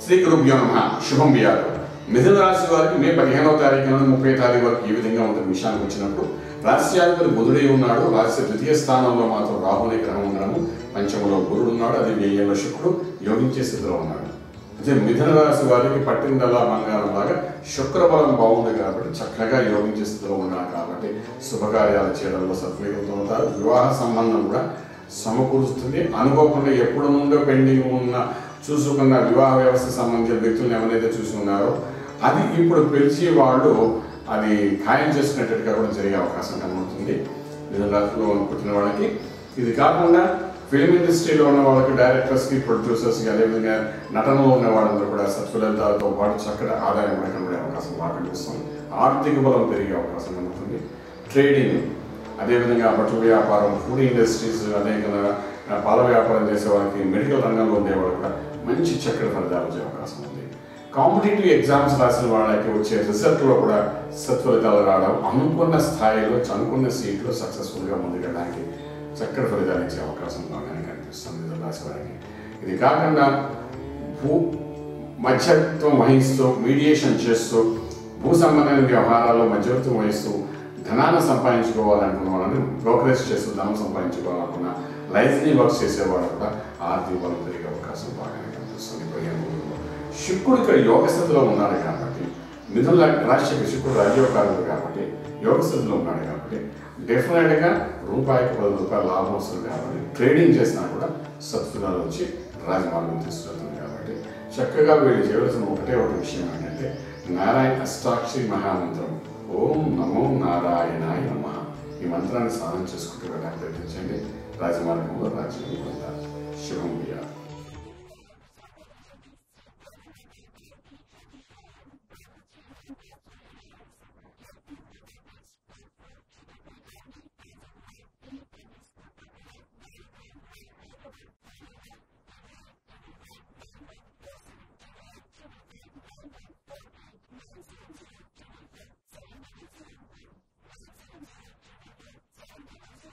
శ్రీ గురుభ్యో నమ శుభం బియారు మిథున రాశి వారికి మే పదిహేనవ తారీఖు నుండి ముప్పై తారీఖు వరకు ఈ విధంగా ఉంటుంది విషయానికి వచ్చినప్పుడు రాశ్యాధిపతి బుధుడే ఉన్నాడు రాశి ద్వితీయ స్థానంలో మాత్రం రాహుని గ్రహం ఉండడము పంచమలో గురుడు ఉన్నాడు అది వ్యయంలో శుక్రుడు యోగించే స్థితిలో ఉన్నాడు అయితే మిథున రాశి వారికి పట్టిందల్లా బంగారం లాగా శుక్రబలం బాగుంది కాబట్టి చక్కగా యోగించే స్థితిలో ఉన్నాడు కాబట్టి శుభకార్యాలు చేయడంలో సఫలీకృతం అవుతారు వివాహ సంబంధం కూడా సమకూరుస్తుంది అనుకోకుండా ఎప్పుడు నుండో పెండింగ్ ఉన్న చూసుకున్న వివాహ వ్యవస్థ సంబంధించిన వ్యక్తులను ఎవరైతే చూసుకున్నారో అది ఇప్పుడు పిలిచి వాళ్ళు అది ఖాయం చేసుకునేటట్టుగా కూడా జరిగే అవకాశం కనబడుతుంది మిథున రాశిలో పుట్టిన వాళ్ళకి ఇది కాకుండా ఫిలిం ఇండస్ట్రీలో ఉన్న వాళ్ళకి డైరెక్టర్స్కి ప్రొడ్యూసర్స్కి అదేవిధంగా నటనలో ఉన్న వాళ్ళందరూ కూడా సత్ఫలితాలతో పాటు చక్కటి ఆదాయం కూడా కనబడే అవకాశం బాగా కనిపిస్తుంది ఆర్థిక బలం పెరిగే అవకాశం కనబడుతుంది ట్రేడింగ్ అదేవిధంగా బట్టల వ్యాపారం ఫుడ్ ఇండస్ట్రీస్ అదేవిధంగా ఆ, పాల వ్యాపారం చేసే వాళ్ళకి మెడికల్ రంగంలో ఉండేవాళ్ళు కూడా మంచి చక్కటి ఫలితాలు వచ్చే అవకాశం ఉంది కాంపిటేటివ్ ఎగ్జామ్స్ రాసిన వాళ్ళకి వచ్చే రిజల్ట్లో కూడా సత్ఫలితాలు రావడం అనుకున్న స్థాయిలో అనుకున్న సీట్లో సక్సెస్ఫుల్గా ముందుకెళ్ళడానికి చక్కటి ఫలితాలు ఇచ్చే అవకాశం బాగానే కనిపిస్తుంది మిథున రాశి వారికి ఇది కాకుండా భూ మధ్యత్వం వహిస్తూ మీడియేషన్ చేస్తూ భూ సంబంధమైన వ్యవహారాల్లో మధ్యవర్తం వహిస్తూ ధనాన్ని సంపాదించుకోవాలనుకున్న వాళ్ళని బ్రోకరేజ్ చేస్తూ ధనం సంపాదించుకోవాలనుకున్న లైఫ్ని వర్క్ చేసేవాళ్ళు కూడా ఆర్థిక బలం పెరిగే అవకాశం బాగానే కనిపిస్తుంది పదిహేను రోజుల్లో శుక్రుడు ఇక్కడ యోగ స్థితిలో ఉన్నాడు కాబట్టి మిథున రాశికి శుక్రుడు రాజ్యోకారుడు కాబట్టి యోగ స్థితిలో ఉన్నాడు కాబట్టి డెఫినెట్గా రూపాయికి పది రూపాయలు లాభం వస్తుంది కాబట్టి ట్రేడింగ్ చేసినా కూడా సత్ఫలితాలు వచ్చి రాజమార్గం తీసుకెళ్తుంది కాబట్టి చక్కగా వీళ్ళు చేయవలసిన ఒకటే ఒక విషయం ఏంటంటే నారాయణ అష్టాక్షరి మహామంత్రం ఓం నమో నారాయణాయ నమ ఈ మంత్రాన్ని సాధన చేసుకుంటూ వెళ్ళడానికి ప్రయత్నించండి రాజమార్గంలో రాజ్యం పొందాలి శుభం బియ్యాలి